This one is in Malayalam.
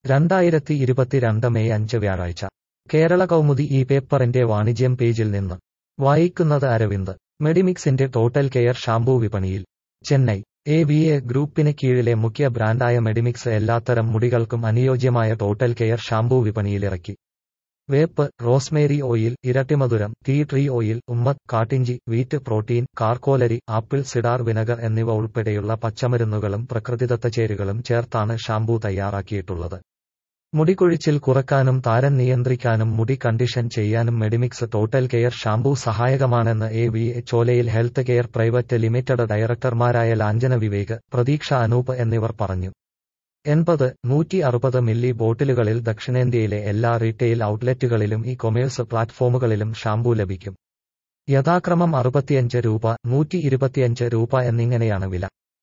രണ്ടായിരത്തി ഇരുപത്തിരണ്ട് മെയ് അഞ്ച് വ്യാഴാഴ്ച കേരള കൗമുദി ഈ പേപ്പറിന്റെ വാണിജ്യം പേജിൽ നിന്ന് വായിക്കുന്നത് അരവിന്ദ് മെഡിമിക്സിന്റെ ടോട്ടൽ കെയർ ഷാംപൂ വിപണിയിൽ ചെന്നൈ എ ബി എ ഗ്രൂപ്പിന് കീഴിലെ മുഖ്യ ബ്രാൻഡായ മെഡിമിക്സ് എല്ലാത്തരം മുടികൾക്കും അനുയോജ്യമായ ടോട്ടൽ കെയർ ഷാംപൂ വിപണിയിലിറക്കി വേപ്പ് റോസ്മേരി ഓയിൽ ഇരട്ടിമധുരം ടീ ട്രീ ഓയിൽ ഉമ്മത്ത് കാട്ടിഞ്ചി വീറ്റ് പ്രോട്ടീൻ കാർക്കോലരി ആപ്പിൾ സിഡാർ വിനഗർ എന്നിവ ഉൾപ്പെടെയുള്ള പച്ചമരുന്നുകളും പ്രകൃതിദത്ത ചേരുകളും ചേർത്താണ് ഷാംപൂ തയ്യാറാക്കിയിട്ടുള്ളത് മുടികൊഴിച്ചിൽ കുറക്കാനും താരൻ നിയന്ത്രിക്കാനും മുടി കണ്ടീഷൻ ചെയ്യാനും മെഡിമിക്സ് ടോട്ടൽ കെയർ ഷാംപൂ സഹായകമാണെന്ന് A V A Cholayil health care private limited ഡയറക്ടർമാരായ ലാഞ്ചന വിവേക് പ്രതീക്ഷ അനൂപ് എന്നിവർ പറഞ്ഞു എൺപത് നൂറ്റി അറുപത് മില്ലി ബോട്ടിലുകളിൽ ദക്ഷിണേന്ത്യയിലെ എല്ലാ റീറ്റെയിൽ ഔട്ട്ലെറ്റുകളിലും ഇ കൊമേഴ്സ് പ്ലാറ്റ്ഫോമുകളിലും ഷാംപൂ ലഭിക്കും യഥാക്രമം അറുപത്തിയഞ്ച് രൂപ നൂറ്റി ഇരുപത്തിയഞ്ച് രൂപ എന്നിങ്ങനെയാണ് വില